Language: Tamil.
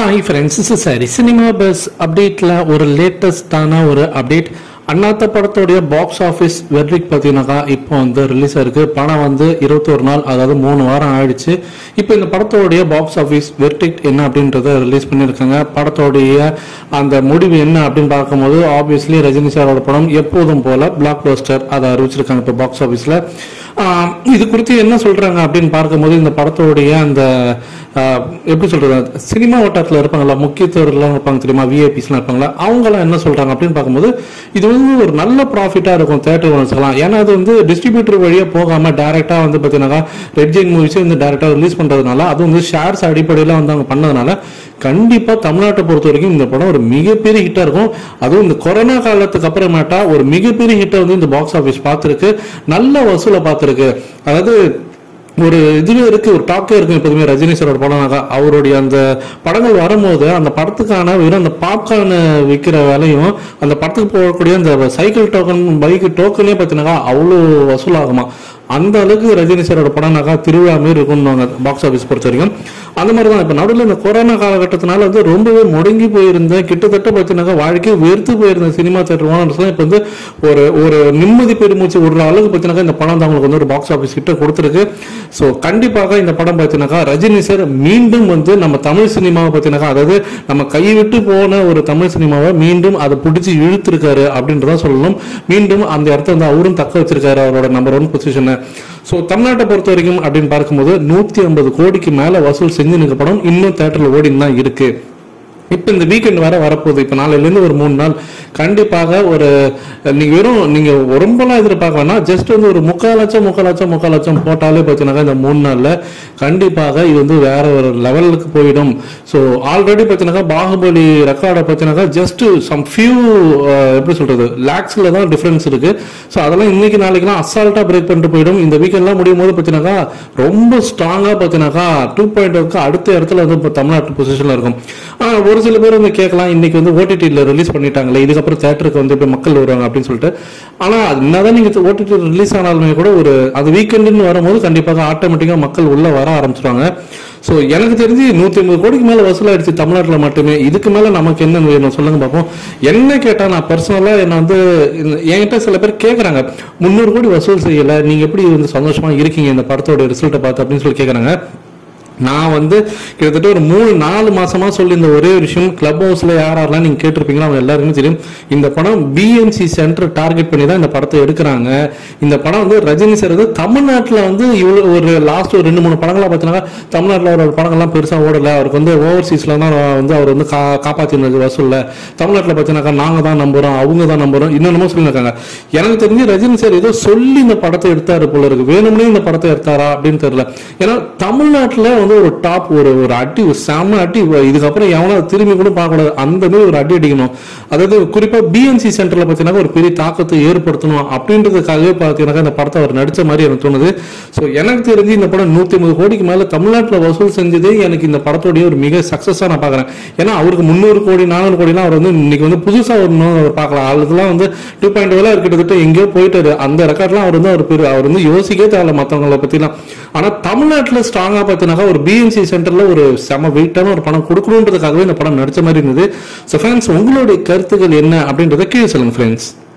ஹாய் ஃப்ரெண்ட்ஸ் இஸ் சரி சினிமா பஸ் அப்டேட்டில் ஒரு லேட்டஸ்டான ஒரு அப்டேட் அண்ணாத்த படத்தோடைய பாக்ஸ் ஆஃபீஸ் வெர்டிக் பார்த்தீங்கன்னாக்கா இப்போ வந்து ரிலீஸ் ஆயிருக்கு படம் வந்து இருபத்தொரு நாள் அதாவது மூணு வாரம் ஆயிடுச்சு இப்போ இந்த படத்தோடைய பாக்ஸ் ஆஃபீஸ் வெர்டிக் என்ன அப்படின்றத ரிலீஸ் பண்ணியிருக்காங்க படத்தோடைய அந்த முடிவு என்ன அப்படின்னு பார்க்கும்போது ஆப்வியஸ்லி ரஜினி சாரோட படம் எப்போதும் போல பிளாக் பஸ்டர் அதை அறிவிச்சிருக்காங்க இப்போ பாக்ஸ் ஆஃபீஸில் இது குறித்து என்ன சொல்றாங்க அப்படின்னு பார்க்கும்போது இந்த படத்தோடைய அந்த ஆஹ், எப்படி சொல்றது சினிமா வட்டாரத்தில் இருப்பாங்களா முக்கியத்துவர்கள்லாம் இருப்பாங்க தெரியுமா விஐபிஸ்லாம் இருப்பாங்களா அவங்களாம் என்ன சொல்றாங்க அப்படின்னு பார்க்கும்போது இது வந்து ஒரு நல்ல ப்ராஃபிட்டா இருக்கும் தேட்டர் ஓனர்ஸ்லாம் ஏன்னா அது வந்து டிஸ்ட்ரிபியூட்டர் வழியா போகாம டைரக்டா வந்து பார்த்தீங்கன்னா ரெட் ஜெயின் மூவிஸே வந்து டைரக்டா ரிலீஸ் பண்றதுனால அது வந்து ஷேர்ஸ் அடிப்படையில் வந்து அவங்க பண்ணதுனால கண்டிப்பா தமிழ்நாட்டை பொறுத்த வரைக்கும் இந்த படம் ஒரு மிகப்பெரிய ஹிட்டா இருக்கும் அதுவும் இந்த கொரோனா காலத்துக்கு அப்புறமேட்டா ஒரு மிகப்பெரிய ஹிட்டை வந்து இந்த பாக்ஸ் ஆஃபீஸ் பார்த்துருக்கு நல்ல வசூலை பார்த்துருக்கு அதாவது ஒரு இதுவே இருக்கு ஒரு டாக்கே இருக்கும் எப்போதுமே ரஜினி சாரோட படம்னாக்கா அவருடைய அந்த படங்கள் வரும்போது அந்த படத்துக்கான வெறும் அந்த பாப்கார்ன் விற்கிற விலையும் அந்த படத்துக்கு போகக்கூடிய அந்த சைக்கிள் டோக்கன் பைக் டோக்கனே பார்த்தீங்கன்னா அவ்வளோ வசூலாகுமா அந்த அளவுக்கு ரஜினி சாரோட படம்னாக்கா திருவிழா மாரி இருக்கும்னு பாக்ஸ் ஆஃபீஸ் பொறுத்த வரைக்கும் அந்த மாதிரி தான் இப்போ நடுவில் இந்த கொரோனா காலகட்டத்தினால வந்து ரொம்பவே முடங்கி போயிருந்த கிட்டத்தட்ட பார்த்தீங்கன்னாக்கா வாழ்க்கையை வெறுத்து போயிருந்த சினிமா தேட்டர் ஓனர்ஸ்லாம் இப்போ வந்து ஒரு ஒரு நிம்மதி பெருமூச்சு விடுற அளவுக்கு பார்த்தீங்கன்னாக்கா இந்த படம் தான் அவங்களுக்கு வந்து ஒரு பாக்ஸ் ஆஃபீஸ் கிட்ட கொடுத்துருக்கு ஸோ கண்டிப்பாக இந்த படம் பார்த்தீங்கன்னாக்கா ரஜினி சார் மீண்டும் வந்து நம்ம தமிழ் சினிமாவை பார்த்தீங்கன்னாக்கா அதாவது நம்ம கைவிட்டு போன ஒரு தமிழ் சினிமாவை மீண்டும் அதை பிடிச்சி இழுத்திருக்காரு அப்படின்றத சொல்லணும் மீண்டும் அந்த இடத்த வந்து அவரும் தக்க வச்சிருக்காரு அவரோட நம்பர் ஒன் பொசிஷனை ஸோ தமிழ்நாட்டை பொறுத்த வரைக்கும் அப்படின்னு பார்க்கும்போது நூத்தி ஐம்பது கோடிக்கு மேல வசூல் செஞ்சு நிற்க படம் இன்னும் தேட்டர்ல ஓடின்னு தான் இருக்கு இப்போ இந்த வீக்கெண்ட் வேற வரப்போகுது இப்போ நாளையிலேருந்து ஒரு மூணு நாள் கண்டிப்பாக ஒரு நீங்க வெறும் நீங்க ரொம்பலாம் எதிர்பார்க்க வேணாம் ஜஸ்ட் வந்து ஒரு முக்கால் லட்சம் முக்கால் லட்சம் முக்கால் லட்சம் போட்டாலே பார்த்தீங்கன்னாக்கா இந்த மூணு நாள்ல கண்டிப்பாக இது வந்து வேற ஒரு லெவலுக்கு போயிடும் ஸோ ஆல்ரெடி பார்த்தீங்கன்னாக்கா பாகுபலி ரெக்கார்டை பார்த்தீங்கன்னாக்கா ஜஸ்ட் சம் ஃபியூ எப்படி சொல்றது லேக்ஸ்ல தான் டிஃபரன்ஸ் இருக்கு ஸோ அதெல்லாம் இன்னைக்கு நாளைக்குலாம் அசால்ட்டா பிரேக் பண்ணிட்டு போயிடும் இந்த வீக்கெண்ட்லாம் முடியும் போது பார்த்தீங்கன்னாக்கா ரொம்ப ஸ்ட்ராங்கா பார்த்தீங்கன்னாக்கா டூ பாயிண்ட் அடுத்த இடத்துல வந்து இப்போ தமிழ்நாட்டு பொசிஷன்ல இருக்கும் ஆனா, ஒரு சில பேர் வந்து கேட்கலாம் இன்னைக்கு வந்து ஓடிடியில் ரிலீஸ் பண்ணிட்டாங்களே இதுக்கப்புறம் தேட்டருக்கு வந்து இப்போ மக்கள் வருவாங்க அப்படின்னு சொல்லிட்டு ஆனா அது என்னதான் நீங்க ஓடிடி ரிலீஸ் ஆனாலுமே கூட ஒரு அது வீக்கெண்டுன்னு வரும்போது கண்டிப்பாக ஆட்டோமேட்டிக்கா மக்கள் உள்ள வர ஆரம்பிச்சிருவாங்க ஸோ எனக்கு தெரிஞ்சு நூத்தி ஐம்பது கோடிக்கு மேல வசூலாயிடுச்சு தமிழ்நாட்டில் மட்டுமே இதுக்கு மேல நமக்கு என்ன வேணும் சொல்லுங்க பார்ப்போம் என்ன கேட்டா நான் பர்சனலா என்ன வந்து இந்த- என்கிட்ட சில பேர் கேட்கறாங்க முந்நூறு கோடி வசூல் செய்யல நீங்க எப்படி வந்து சந்தோஷமா இருக்கீங்க இந்த படத்தோட ரிசல்ட்டை பார்த்து அப்படின்னு சொல்லி கேட்கறாங்க நான் வந்து கிட்டத்தட்ட ஒரு மூணு நாலு மாசமா சொல்லி இந்த ஒரே ஒரு விஷயம் கிளப் ஹவுஸ்ல யார் யாரெல்லாம் நீங்க கேட்டிருப்பீங்களோ அவங்க எல்லாருக்குமே தெரியும் இந்த படம் பிஎன்சி சென்டர் டார்கெட் பண்ணி தான் இந்த படத்தை எடுக்கிறாங்க இந்த படம் வந்து ரஜினி சார் வந்து தமிழ்நாட்டில் வந்து இவ்வளவு ஒரு லாஸ்ட் ஒரு ரெண்டு மூணு படங்களா பார்த்தீங்கன்னா தமிழ்நாட்டில் அவரோட படங்கள்லாம் பெருசா ஓடல அவருக்கு வந்து ஓவர்சீஸ்ல தான் வந்து அவர் வந்து கா காப்பாற்றினது வசூல்ல தமிழ்நாட்டில் பார்த்தீங்கன்னாக்கா நாங்க தான் நம்புறோம் அவங்க தான் நம்புறோம் இன்னொன்னுமோ சொல்லியிருக்காங்க எனக்கு தெரிஞ்சு ரஜினி சார் ஏதோ சொல்லி இந்த படத்தை எடுத்தாரு போல இருக்கு வேணும்னே இந்த படத்தை எடுத்தாரா அப்படின்னு தெரியல ஏன்னா தமிழ்நாட்டுல வந்து ஒரு டாப் ஒரு ஒரு அடி ஒரு செம அடி இதுக்கப்புறம் எவனா திரும்பி கூட பார்க்கக்கூடாது அந்த மாதிரி ஒரு அடி அடிக்கணும் அதாவது குறிப்பா பிஎன்சி சென்டர்ல பார்த்தீங்கன்னா ஒரு பெரிய தாக்கத்தை ஏற்படுத்தணும் அப்படின்றதுக்காகவே பார்த்தீங்கன்னா இந்த படத்தை அவர் நடிச்ச மாதிரி எனக்கு தோணுது ஸோ எனக்கு தெரிஞ்சு இந்த படம் நூத்தி ஐம்பது கோடிக்கு மேல தமிழ்நாட்டில் வசூல் செஞ்சதே எனக்கு இந்த படத்தோடைய ஒரு மிக சக்சஸா நான் பாக்குறேன் ஏன்னா அவருக்கு முந்நூறு கோடி நானூறு கோடிலாம் அவர் வந்து இன்னைக்கு வந்து புதுசா வரணும் அவர் பார்க்கலாம் அதுலாம் வந்து டூ பாயிண்ட் எல்லாம் கிட்டத்தட்ட எங்கேயோ போயிட்டாரு அந்த ரெக்கார்ட்லாம் அவர் வந்து அவர் பெரு அவர் வந்து யோசிக்கவே தேவையில்ல மற்றவங்கள பத்திலாம் ஆனா தமிழ்நாட்டில் ஸ்ட்ராங்கா பார்த்தீங்கன்னா ஒரு பிஎன்சி சென்டர்ல ஒரு செம வெயிட்டான ஒரு படம் கொடுக்கணுன்றதுக்காகவே இந்த படம் நடிச்ச மாதிரி இருந்தது ஸோ ஃப்ரெண்ட்ஸ் உங்களுடைய கருத்துக்கள் என்ன அப்படின்றத கீழே சொல்லுங்க ஃப்ரெண்ட்ஸ்